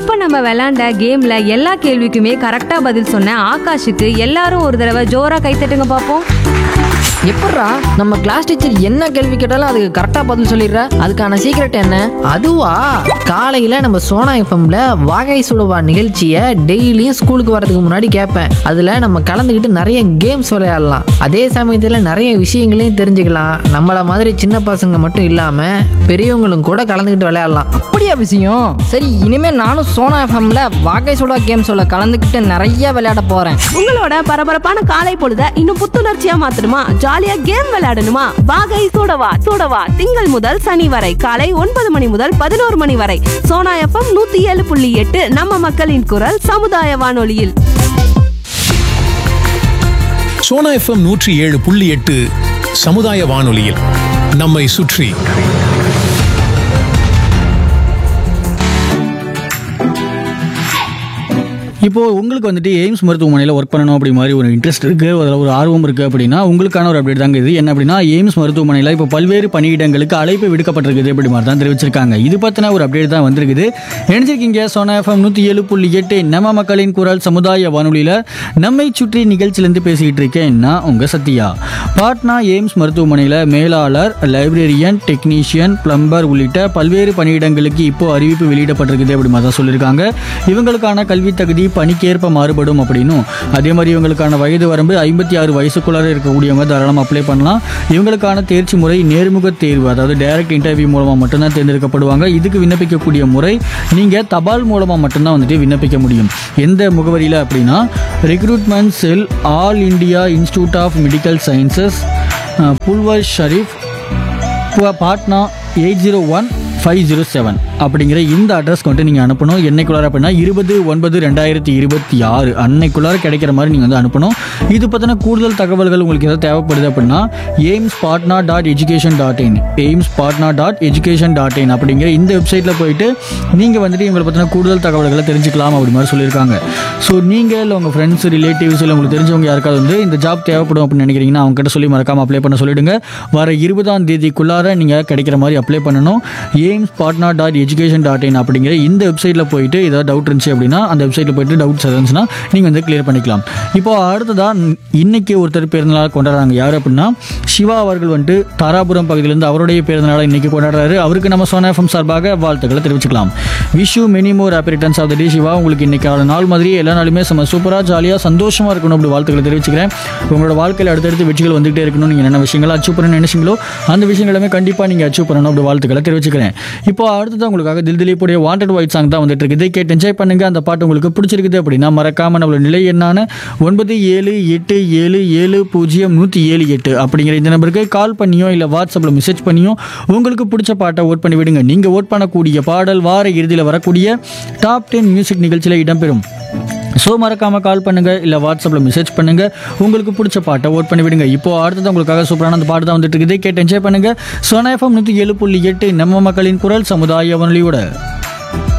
இப்ப நம்ம விளையாண்ட கேம்ல எல்லா கேள்விக்குமே கரெக்டா பதில் சொன்ன ஆகாஷுக்கு எல்லாரும் ஒரு தடவை ஜோரா கைத்தட்டுங்க பாப்போம் எப்பட்றா நம்ம கிளாஸ் டீச்சர் என்ன கேள்வி கேட்டாலும் அதுக்கு கரெக்டா பதில் சொல்லிடுற அதுக்கான சீக்ரெட் என்ன அதுவா காலையில நம்ம சோனா எஃப்எம்ல வாகை சுடுவா நிகழ்ச்சியை டெய்லியும் ஸ்கூலுக்கு வரதுக்கு முன்னாடி கேட்பேன் அதுல நம்ம கலந்துக்கிட்டு நிறைய கேம்ஸ் விளையாடலாம் அதே சமயத்துல நிறைய விஷயங்களையும் தெரிஞ்சுக்கலாம் நம்மள மாதிரி சின்ன பசங்க மட்டும் இல்லாம பெரியவங்களும் கூட கலந்துக்கிட்டு விளையாடலாம் அப்படியா விஷயம் சரி இனிமே நானும் சோனா எஃப்எம்ல வாகை சுடா கேம்ஸோட கலந்துக்கிட்டு நிறைய விளையாட போறேன் உங்களோட பரபரப்பான காலை பொழுத இன்னும் புத்துணர்ச்சியா மாத்தணுமா ஜாலியா கேம் விளையாடணுமா வாகை சூடவா சூடவா திங்கள் முதல் சனி வரை காலை ஒன்பது மணி முதல் பதினோரு மணி வரை சோனா எஃப்எம் நூத்தி ஏழு புள்ளி எட்டு நம்ம மக்களின் குரல் சமுதாய வானொலியில் சோனா எஃப்எம் நூற்றி ஏழு புள்ளி எட்டு சமுதாய வானொலியில் நம்மை சுற்றி இப்போ உங்களுக்கு வந்துட்டு எய்ம்ஸ் மருத்துவமனையில் ஒர்க் பண்ணணும் அப்படி மாதிரி ஒரு இன்ட்ரெஸ்ட் இருக்கு அதில் ஒரு ஆர்வம் இருக்கு அப்படின்னா உங்களுக்கான ஒரு அப்டேட் தாங்க இது என்ன அப்படின்னா எய்ம்ஸ் மருத்துவமனையில் இப்போ பல்வேறு பணியிடங்களுக்கு அழைப்பு விடுக்கப்பட்டிருக்குது அப்படி மாதிரி தான் தெரிவிச்சிருக்காங்க இது பற்றின ஒரு அப்டேட் தான் வந்திருக்குது நினைச்சிருக்கீங்க சோனா எஃப்எம் நூற்றி ஏழு புள்ளி எட்டு நம்ம மக்களின் குரல் சமுதாய வானொலியில் நம்மை சுற்றி நிகழ்ச்சியிலேருந்து பேசிக்கிட்டு இருக்கேன் நான் உங்கள் சத்யா பாட்னா எய்ம்ஸ் மருத்துவமனையில் மேலாளர் லைப்ரரியன் டெக்னீஷியன் பிளம்பர் உள்ளிட்ட பல்வேறு பணியிடங்களுக்கு இப்போ அறிவிப்பு வெளியிடப்பட்டிருக்குது அப்படி மாதிரி தான் சொல்லியிருக்காங்க இவங்களுக்கான கல்வி தகுதி பணிக்கேற்ப மாறுபடும் அப்படின்னும் அதே மாதிரி இவங்களுக்கான வயது வரம்பு ஐம்பத்தி ஆறு வயசுக்குள்ளார இருக்கக்கூடியவங்க தாராளமாக அப்ளை பண்ணலாம் இவங்களுக்கான தேர்ச்சி முறை நேர்முக தேர்வு அதாவது டைரக்ட் இன்டர்வியூ மூலமாக மட்டும்தான் தேர்ந்தெடுக்கப்படுவாங்க இதுக்கு விண்ணப்பிக்கக்கூடிய முறை நீங்கள் தபால் மூலமாக மட்டும்தான் வந்துட்டு விண்ணப்பிக்க முடியும் எந்த முகவரியில் அப்படின்னா recruitment cell all India institute of medical sciences Phulwari Sharif பா- Patna eight zero one five zero seven அப்படிங்கிற இந்த அட்ரஸ்க்கு வந்துட்டு நீங்கள் அனுப்பணும் என்னைக்குள்ளார அப்படின்னா இருபது ஒன்பது ரெண்டாயிரத்தி இருபத்தி ஆறு அன்னைக்குள்ளார கிடைக்கிற மாதிரி நீங்கள் வந்து அனுப்பணும் இது பற்றின கூடுதல் தகவல்கள் உங்களுக்கு ஏதாவது தேவைப்படுது அப்படின்னா AIIMS Patna dot education dot in AIIMS Patna dot education dot in அப்படிங்கிற இந்த வெப்சைட்டில் போயிட்டு நீங்கள் வந்துட்டு இவங்களை பற்றின கூடுதல் தகவல்களை தெரிஞ்சுக்கலாம் அப்படி மாதிரி சொல்லியிருக்காங்க ஸோ நீங்கள் இல்லை உங்கள் ஃப்ரெண்ட்ஸ் ரிலேட்டிவ்ஸ் இல்லை உங்களுக்கு தெரிஞ்சவங்க யாருக்காவது வந்து இந்த ஜாப் தேவைப்படும் அப்படின்னு நினைக்கிறீங்கன்னா அவங்க கிட்ட சொல்லி மறக்காமல் அப்ளை பண்ண சொல்லிடுங்க வர இருபதாம் தேதிக்குள்ளார நீங்கள் கிடைக்கிற மாதிரி அப்ளை பண்ணணும் AIIMS Patna dot education dot in அப்படிங்கிற இந்த வெப்சைட்டில் போயிட்டு ஏதாவது டவுட் இருந்துச்சு அப்படின்னா அந்த வெப்சைட்டில் போயிட்டு டவுட்ஸ் இருந்துச்சுன்னா நீங்கள் வந்து கிளியர் பண்ணிக்கலாம் இப்போ அடுத்ததாக இன்னைக்கு ஒருத்தர் பிறந்தநாள் கொண்டாடுறாங்க யார் அப்படின்னா சிவா அவர்கள் வந்துட்டு தாராபுரம் பகுதியிலேருந்து அவருடைய பிறந்தநாளை இன்னைக்கு கொண்டாடுறாரு அவருக்கு நம்ம சோனா எஃப்எம் சார்பாக வாழ்த்துக்களை தெரிவிச்சுக்கலாம் wish you many more happy returns of the day Siva உங்களுக்கு இன்னைக்கான நாள் மாதிரி எல்லா நாளுமே செம்ம சூப்பராக ஜாலியாக சந்தோஷமாக இருக்கணும் அப்படி வாழ்த்துக்களை தெரிவிச்சுக்கிறேன் உங்களோட வாழ்க்கையில் அடுத்தடுத்து வெற்றிகள் வந்துகிட்டே இருக்கணும் நீங்கள் என்னென்ன விஷயங்களை அச்சீவ் பண்ணணும்னு நினைச்சீங்களோ அந்த விஷயங்களுமே கண்டிப்பாக நீங்கள் அச்சீவ் பண்ணணும் அப்படி வாழ்த்துக்களை தெரிவிச்சுக்கிறேன் இப்போ அடுத்தது உங்களுக்காக தில் திலீப்புடைய வாண்டட் ஒயிட் சாங் தான் வந்துட்டு இருக்குது கேட்டு என்ஜாய் பண்ணுங்க அந்த பாட்டு உங்களுக்கு பிடிச்சிருக்குது அப்படின்னா மறக்காம நம்மளோட நிலை எண்ணான ஒன்பது ஏழு எட்டு ஏழு ஏழு பூஜ்ஜியம் நூற்றி ஏழு எட்டு அப்படிங்கிற இந்த நம்பருக்கு கால் பண்ணியோ இல்லை வாட்ஸ்அப்பில் மெசேஜ் பண்ணியோ உங்களுக்கு பிடிச்ச பாட்டை ஓட் பண்ணி விடுங்க நீங்கள் ஓட் பண்ணக்கூடிய பாடல் வார இறுதியில் வரக்கூடிய டாப் டென் மியூசிக் நிகழ்ச்சியில் இடம்பெறும் ஸோ மறக்காம கால் பண்ணுங்க இல்லை வாட்ஸ்அப்பில் மெசேஜ் பண்ணுங்க உங்களுக்கு பிடிச்ச பாட்டை ஓட் பண்ணி விடுங்க இப்போ அடுத்தது உங்களுக்காக சூப்பரான அந்த பாட்டு தான் வந்துட்டு இருக்குது கேட்டு என்ஜாய் பண்ணுங்க சோனா எஃப்எம் நூற்றி ஏழு புள்ளி எட்டு நம்ம மக்களின் குரல் சமுதாய வானொலியோட